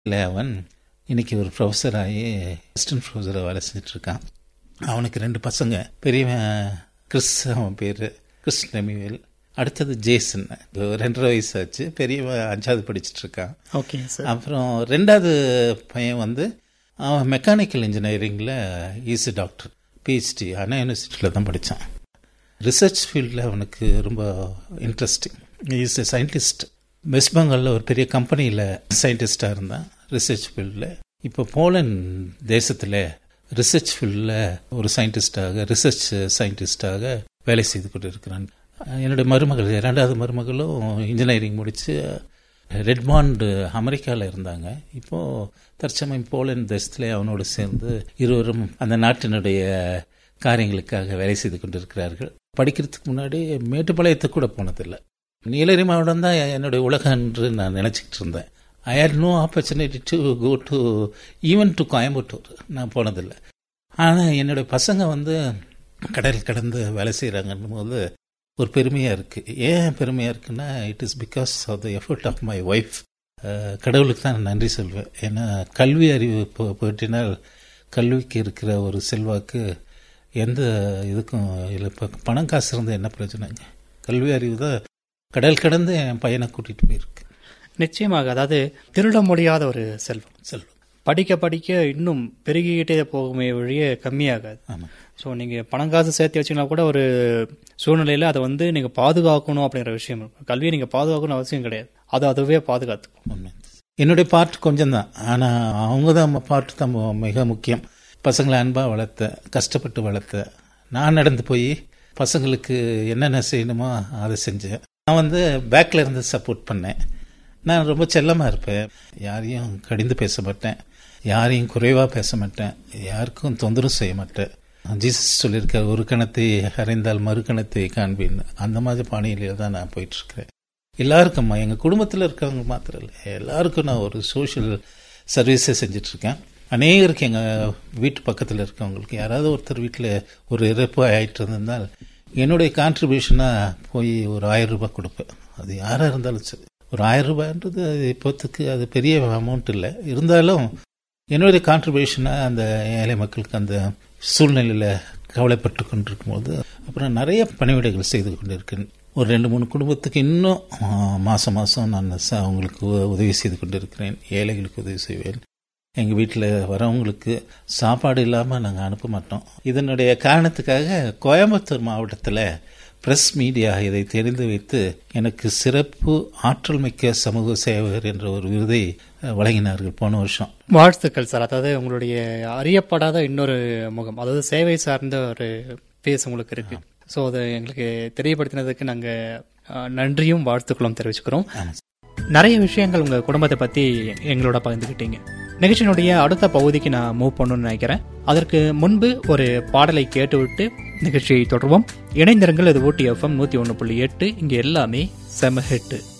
இல்லை அவன் இன்னைக்கு ஒரு ப்ரொஃபஸர் ஆகி அசிஸ்டன்ட் ப்ரொஃபஸராக வேலை செஞ்சுட்டு இருக்கான் அவனுக்கு ரெண்டு பசங்க பெரியவன் கிறிஸ் அவன் பேர் கிறிஸ் நெமிவேல் அடுத்தது ஜேசன் ரெண்டரை வயசு ஆச்சு பெரியவன் அஞ்சாவது படிச்சுட்டு இருக்கான் ஓகே சார் அப்புறம் ரெண்டாவது பையன் வந்து அவன் மெக்கானிக்கல் இன்ஜினியரிங்கில் ஈஸி டாக்டர் பிஹெச்டி அண்ணா யூனிவர்சிட்டியில் தான் படித்தான் ரிசர்ச் ஃபீல்டில் அவனுக்கு ரொம்ப interesting is a scientist West பெங்காலில் ஒரு பெரிய கம்பெனியில் சயின்டிஸ்டாக இருந்தான் ரிசர்ச் ஃபீல்டில் இப்போ போலண்ட் தேசத்தில் ரிசர்ச் ஃபீல்டில் ஒரு சயின்டிஸ்டாக ரிசர்ச் சயின்டிஸ்டாக வேலை செய்து கொண்டு இருக்கிறான் என்னுடைய மருமகள் இரண்டாவது மருமகளும் இன்ஜினியரிங் முடித்து ரெட்மாண்ட் அமெரிக்காவில் இருந்தாங்க இப்போது தற்சமயம் போலண்ட் தேசத்திலே அவனோடு சேர்ந்து இருவரும் அந்த நாட்டினுடைய காரியங்களுக்காக வேலை செய்து கொண்டிருக்கிறார்கள் படிக்கிறதுக்கு முன்னாடி மேட்டுப்பாளையத்துக்கு கூட போனதில்லை நீலகிரி மாவட்டம் தான் என்னுடைய உலகம் என்று நான் நினச்சிக்கிட்டு இருந்தேன் I had no opportunity to go to even to Coimbatore நான் போனதில்லை ஆனால் என்னுடைய பசங்க வந்து கடல் கடந்து வேலை செய்கிறாங்கன்னும் போது ஒரு பெருமையாக இருக்குது ஏன் பெருமையாக இருக்குன்னா it is because of the effort of my wife கடவுளுக்கு தான் நான் நன்றி சொல்வேன் ஏன்னா கல்வி அறிவு போ போயிட்டினால் கல்விக்கு இருக்கிற ஒரு செல்வாக்கு எந்த இதுக்கும் இல்லை இப்போ பணம் காசு இருந்தால் என்ன பிரச்சனைங்க கல்வி அறிவு தான் கடல் கடந்து என் பையனை கூட்டிகிட்டு போயிருக்கு நிச்சயமாக அதாவது திருட முடியாத ஒரு செல்வம் செல்வம் படிக்க படிக்க இன்னும் பெருகிக்கிட்டே போகுமே ஒழிய கம்மியாகாது ஆமாம் ஸோ நீங்கள் பணம் காசு சேர்த்து வச்சிங்கன்னா கூட ஒரு சூழ்நிலையில் அதை வந்து நீங்கள் பாதுகாக்கணும் அப்படிங்கிற விஷயம் இருக்கும் கல்வியை நீங்கள் பாதுகாக்கணும் அவசியம் கிடையாது அது அதுவே பாதுகாத்துக்கும் உண்மை என்னுடைய பார்ட் கொஞ்சம் தான் ஆனால் அவங்க தான் பார்ட் தான் மிக முக்கியம் பசங்களை அன்பாக வளர்த்த கஷ்டப்பட்டு வளர்த்த நான் நடந்து போய் பசங்களுக்கு என்னென்ன செய்யணுமோ அதை செஞ்சேன் நான் வந்து பேக்கில் இருந்து சப்போர்ட் பண்ணேன் நான் ரொம்ப செல்லமாக இருப்பேன் யாரையும் கடிந்து பேச மாட்டேன் யாரையும் குறைவாக பேச மாட்டேன் யாருக்கும் தொந்தரவு செய்ய மாட்டேன் ஜீசஸ் சொல்லியிருக்கார் ஒரு கணத்தை அறைந்தால் மறு கணத்தை காண்பின்னு அந்த மாதிரி பாணியிலே தான் நான் போயிட்டுருக்கிறேன் எல்லாருக்கும்மா எங்கள் குடும்பத்தில் இருக்கிறவங்க மாத்திரம் இல்லை எல்லாருக்கும் நான் ஒரு சோஷியல் சர்வீஸை செஞ்சிட்ருக்கேன் அநேகருக்கு எங்கள் வீட்டு பக்கத்தில் இருக்கவங்களுக்கு யாராவது ஒருத்தர் வீட்டில் ஒரு இறப்பு ஆகிட்டு இருந்திருந்தால் என்னுடைய கான்ட்ரிபியூஷனாக போய் ஒரு ஆயிரம் ரூபாய் கொடுப்பேன் அது யாராக இருந்தாலும் சரி ஒரு ஆயிரம் ரூபாய்ன்றது இப்போத்துக்கு அது பெரிய அமௌண்ட் இல்லை இருந்தாலும் என்னுடைய கான்ட்ரிபியூஷனாக அந்த ஏழை மக்களுக்கு அந்த சூழ்நிலையில் கவலைப்பட்டு கொண்டிருக்கும் போது அப்புறம் நிறைய பணிவிடைகள் செய்து கொண்டிருக்கேன் ஒரு ரெண்டு மூணு குடும்பத்துக்கு இன்னும் மாதம் மாதம் நான் அவங்களுக்கு உதவி செய்து கொண்டிருக்கிறேன் ஏழைகளுக்கு உதவி செய்வேன் எங்கள் வீட்டில் வரவங்களுக்கு சாப்பாடு இல்லாமல் நாங்கள் அனுப்ப மாட்டோம் இதனுடைய காரணத்துக்காக கோயம்புத்தூர் மாவட்டத்தில் பிரஸ் மீடியா இதை தெரிந்து வைத்து எனக்கு சிறப்பு ஆற்றல் மிக்க சமூக சேவகர் என்ற ஒரு விருதை வழங்கினார்கள் போன வருஷம் வாழ்த்துக்கள் சார் அதாவது உங்களுடைய அறியப்படாத இன்னொரு முகம் அதாவது சேவை சார்ந்த ஒரு பேஸ் உங்களுக்கு இருக்கு ஸோ அதை எங்களுக்கு தெரியப்படுத்தினதுக்கு நாங்கள் நன்றியும் வாழ்த்துக்களும் தெரிவிச்சுக்கிறோம் நிறைய விஷயங்கள் உங்கள் குடும்பத்தை பற்றி எங்களோட பகிர்ந்துக்கிட்டீங்க நிகழ்ச்சியினுடைய அடுத்த பகுதிக்கு நான் மூவ் பண்ணணும்னு நினைக்கிறேன் அதற்கு முன்பு ஒரு பாடலை கேட்டுவிட்டு நிகழ்ச்சியை தொடர்வோம் இணைந்திருங்கள் இது ஊட்டி எஃப்எம் நூற்றி ஒன்று புள்ளி எட்டு இங்கே எல்லாமே செம ஹெட்டு